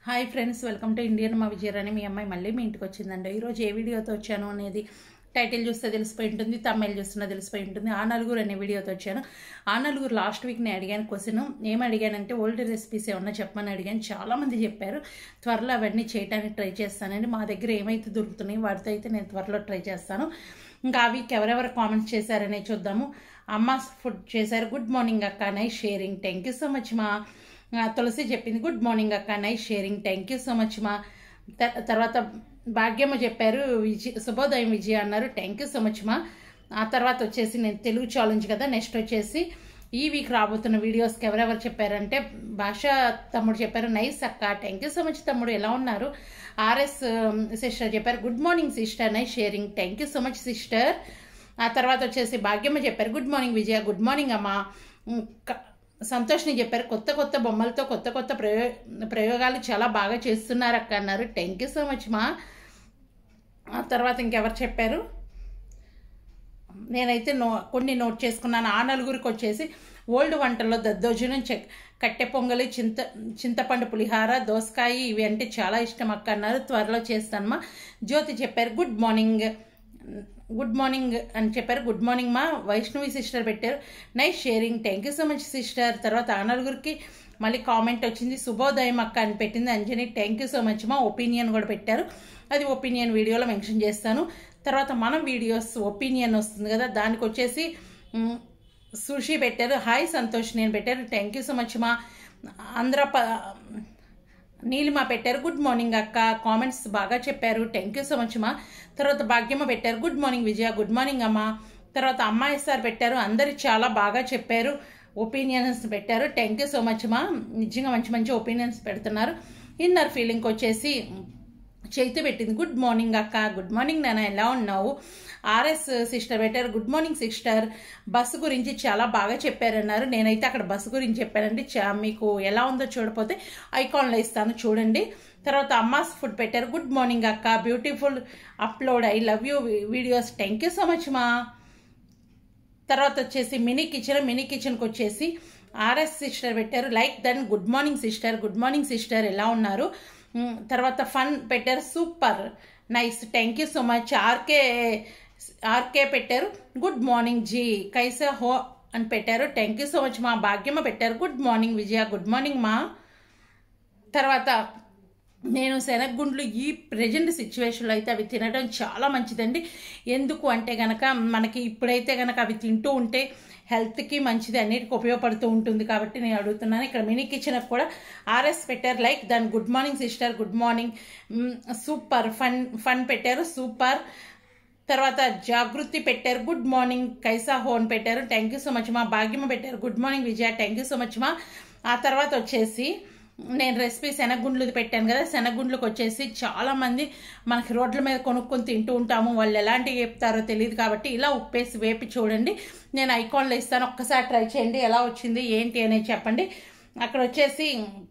hi friends welcome to Indian మా విజయరాణి మీ అమ్మాయి మళ్ళీ మీ ఇంటికి వచ్చిందండి ఈరోజు ఏ వీడియోతో వచ్చాను అనేది టైటిల్ చూస్తే తెలిసిపోయి ఉంటుంది తమిళ్ చూస్తున్నా తెలిసిపోయి ఉంటుంది ఆ నలుగురు అనే వీడియోతో వచ్చాను ఆ నలుగురు లాస్ట్ వీక్ నేను అడిగాను క్వశ్చన్ ఏం అడిగానంటే ఓల్డ్ రెసిపీస్ ఏమన్నా చెప్పమని అడిగాను చాలామంది చెప్పారు త్వరలో అవన్నీ చేయడానికి ట్రై చేస్తానండి మా దగ్గర ఏమైతే దొరుకుతున్నాయి వాటితో అయితే నేను త్వరలో ట్రై చేస్తాను ఇంకా ఆ వీక్ ఎవరెవరు కామెంట్స్ చేశారనే చూద్దాము అమ్మ ఫుడ్ చేశారు గుడ్ మార్నింగ్ అక్క nice sharing thank you so much మా ఆ, తులసి చెప్పింది గుడ్ మార్నింగ్ అక్క nice sharing thank you so much మా త- తర్వాత భాగ్యమ్మ చెప్పారు విజయ్ శుభోదయం విజయ్ అన్నారు థ్యాంక్ యూ సో మచ్ మా ఆ తర్వాత వచ్చేసి నేను తెలుగు ఛాలెంజ్ కదా నెక్స్ట్ వచ్చేసి ఈ వీక్ రాబోతున్న వీడియోస్కి ఎవరెవరు చెప్పారంటే భాష తమ్ముడు చెప్పారు నైస్ అక్క థ్యాంక్ యూ సో మచ్ తమ్ముడు ఎలా ఉన్నారు ఆర్ఎస్ సిస్టర్ చెప్పారు good morning sister nice sharing thank you so much sister ఆ తర్వాత వచ్చేసి భాగ్యమ్మ చెప్పారు good morning Vijaya good morning అమ్మా ఉమ్, క- సంతోష్ని చెప్పారు కొత్త కొత్త బొమ్మలతో కొత్త కొత్త ప్రయో ప్రయోగాలు చాలా బాగా చేస్తున్నారు అక్క అన్నారు థ్యాంక్ యూ సో మచ్ మా ఆ తర్వాత ఇంకెవరు చెప్పారు నేనైతే నో కొన్ని నోట్ చేసుకున్నాను ఆ నలుగురికి వచ్చేసి ఓల్డ్ వంటల్లో దద్దోజనం చెక్ కట్టె పొంగలి చింత చింతపండు పులిహార దోసకాయ ఇవి అంటే చాలా ఇష్టం అక్క అన్నారు త్వరలో చేస్తానమ్మా జ్యోతి చెప్పారు గుడ్ మార్నింగ్ గుడ్ మార్నింగ్ అని చెప్పారు గుడ్ మార్నింగ్ మా వైష్ణవి సిస్టర్ పెట్టారు nice sharing thank you so much sister తర్వాత ఆ నలుగురికి మళ్ళీ కామెంట్ వచ్చింది శుభోదయం అక్క అని పెట్టింది Anjani thank you so much మా ఒపీనియన్ కూడా పెట్టారు అది ఒపీనియన్ వీడియోలో మెన్షన్ చేస్తాను తర్వాత మన వీడియోస్ ఒపీనియన్ వస్తుంది కదా దానికి వచ్చేసి మ్, సుషి పెట్టారు హాయ్ సంతోష్ నేను పెట్టారు థ్యాంక్ యూ సో మచ్ మా ఆంధ్ర ప నీలిమ పెట్టారు గుడ్ మార్నింగ్ అక్క కామెంట్స్ బాగా చెప్పారు థ్యాంక్ యూ సో మచ్ మా తర్వాత భాగ్యమ్మ పెట్టారు good morning Vijaya good morning అమ్మ తర్వాత అమ్మాయి సార్ పెట్టారు అందరు చాలా బాగా చెప్పారు ఒపీనియన్స్ పెట్టారు థ్యాంక్ యూ సో మచ్ మా నిజంగా మంచి మంచి ఒపీనియన్స్ పెడుతున్నారు ఇన్నర్ ఫీలింగ్ వచ్చేసి చైతు పెట్టింది గుడ్ మార్నింగ్ అక్క గుడ్ మార్నింగ్ నాన్న ఎలా ఉన్నావు ఆర్ఎస్ సిస్టర్ పెట్టారు గుడ్ మార్నింగ్ సిస్టర్ బస్సు గురించి చాలా బాగా చెప్పారన్నారు నేనైతే అక్కడ బస్సు గురించి చెప్పానండి చా మీకు ఎలా ఉందో చూడపోతే ఐకాన్లో ఇస్తాను చూడండి తర్వాత అమ్మాస్ ఫుడ్ పెట్టారు గుడ్ మార్నింగ్ అక్క beautiful upload I love you videos thank you so much మా తర్వాత వచ్చేసి మినీ కిచెన్ మినీ కిచెన్కి వచ్చేసి ఆర్ఎస్ సిస్టర్ పెట్టారు like then good morning sister good morning sister ఎలా ఉన్నారు మ్, తర్వాత ఫన్ పెట్టారు super nice thank you so much RK RK పెట్టారు గుడ్ మార్నింగ్ జీ కైసా హో అని పెట్టారు థ్యాంక్ యూ సో మచ్ మా భాగ్యమ్మ పెట్టారు good morning Vijaya good morning మా తర్వాత నేను శనగగుండ్లు ఈ ప్రజెంట్ సిచ్యువేషన్లో అయితే అవి తినడం చాలా మంచిదండి ఎందుకు అంటే గనక మనకి ఇప్పుడైతే గనక అవి తింటూ ఉంటే హెల్త్కి మంచిది అన్నిటికీ ఉపయోగపడుతూ ఉంటుంది కాబట్టి నేను అడుగుతున్నాను ఇక్కడ మినీ కిచెన్ కూడా ఆర్ఎస్ పెట్టారు లైక్ దాని good morning sister good morning super fun fun పెట్టారు సూపర్ తర్వాత జాగృతి పెట్టారు గుడ్ మార్నింగ్ కైసా హోన్ పెట్టారు థ్యాంక్ యూ సో మచ్ మా భాగ్యమ పెట్టారు good morning Vijaya thank you so much మా ఆ తర్వాత వచ్చేసి నేను రెసిపీ శనగగుండ్లు పెట్టాను కదా శనగగుండ్లకు వచ్చేసి చాలా మంది మనకి రోడ్ల మీద కొనుక్కొని తింటూ ఉంటాము వాళ్ళు ఎలాంటివి చెప్తారో తెలియదు కాబట్టి ఇలా ఉప్పేసి వేపి చూడండి నేను ఐకాన్లో ఇస్తాను ఒక్కసారి ట్రై చేయండి ఎలా వచ్చింది ఏంటి అనేది చెప్పండి అక్కడ వచ్చేసి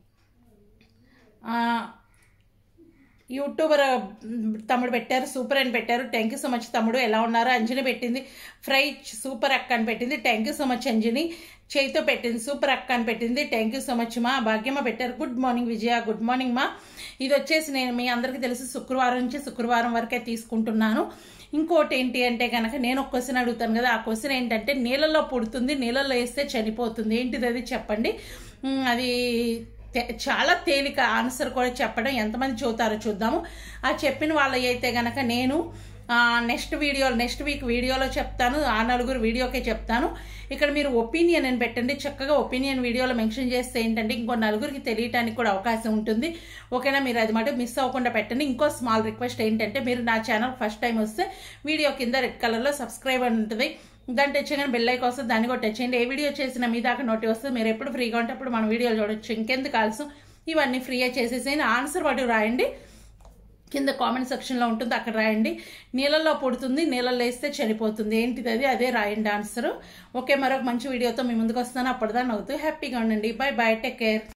ఆ, యూట్యూబర్ మ్, తమ్ముడు పెట్టారు సూపర్ అని పెట్టారు థ్యాంక్ యూ సో మచ్ తమ్ముడు ఎలా ఉన్నారు అంజని పెట్టింది ఫ్రై సూపర్ అక్క అని పెట్టింది thank you so much Anjani చేయితో పెట్టింది సూపర్ అక్క అని పెట్టింది థ్యాంక్ యూ సో మచ్ మా భాగ్యమ్మ పెట్టారు good morning Vijaya good morning మా ఇది వచ్చేసి నేను మీ అందరికీ తెలుసు శుక్రవారం నుంచి శుక్రవారం వరకే తీసుకుంటున్నాను ఇంకోటి ఏంటి అంటే కనుక నేను ఒక క్వశ్చన్ అడుగుతాను కదా ఆ క్వశ్చన్ ఏంటంటే నీళ్ళలో పుడుతుంది నీళ్ళలో వేస్తే చనిపోతుంది ఏంటిది అది చెప్పండి మ్, అది తే- చాలా తేలిక ఆన్సర్ కూడా చెప్పడం ఎంతమంది చూతారో చూద్దాము ఆ చెప్పిన వాళ్ళు అయితే గనక నేను నెక్స్ట్ వీడియో నెక్స్ట్ వీక్ వీడియోలో చెప్తాను ఆ నలుగురు వీడియోకే చెప్తాను ఇక్కడ మీరు ఒపీనియన్ అని పెట్టండి చక్కగా ఒపీనియన్ వీడియోలో మెన్షన్ చేస్తే ఏంటంటే ఇంకో నలుగురికి తెలియటానికి కూడా అవకాశం ఉంటుంది ఓకేనా మీరు అది మాట మిస్ అవ్వకుండా పెట్టండి ఇంకో స్మాల్ రిక్వెస్ట్ ఏంటంటే మీరు నా ఛానల్ ఫస్ట్ టైం వస్తే వీడియో కింద రెడ్ కలర్లో సబ్స్క్రైబ్ అని ఉంటుంది దాన్ని టచ్ చేయగానే బెల్ ఐకాన్ వస్తుంది దాన్ని కూడా టచ్ చేయండి ఏ వీడియో చేసినా మీ దాకా నోటి వస్తుంది మీరు ఎప్పుడు ఫ్రీగా ఉంటే అప్పుడు మన వీడియోలు చూడొచ్చు ఇంకెందుకు ఆలస్యం ఇవన్నీ ఫ్రీగా చేసేసేయండి ఆన్సర్ వాటి రాయండి కింద కామెంట్ సెక్షన్లో ఉంటుంది అక్కడ రాయండి నీళ్ళల్లో పుడుతుంది నీళ్ళల్లో వేస్తే చనిపోతుంది ఏంటిది అది అదే రాయండి ఆన్సర్ ఓకే మరొక మంచి వీడియోతో మీ ముందుకు వస్తాను అప్పటిదాన్ని అవుతూ హ్యాపీగా ఉండండి బై బై టేక్ కేర్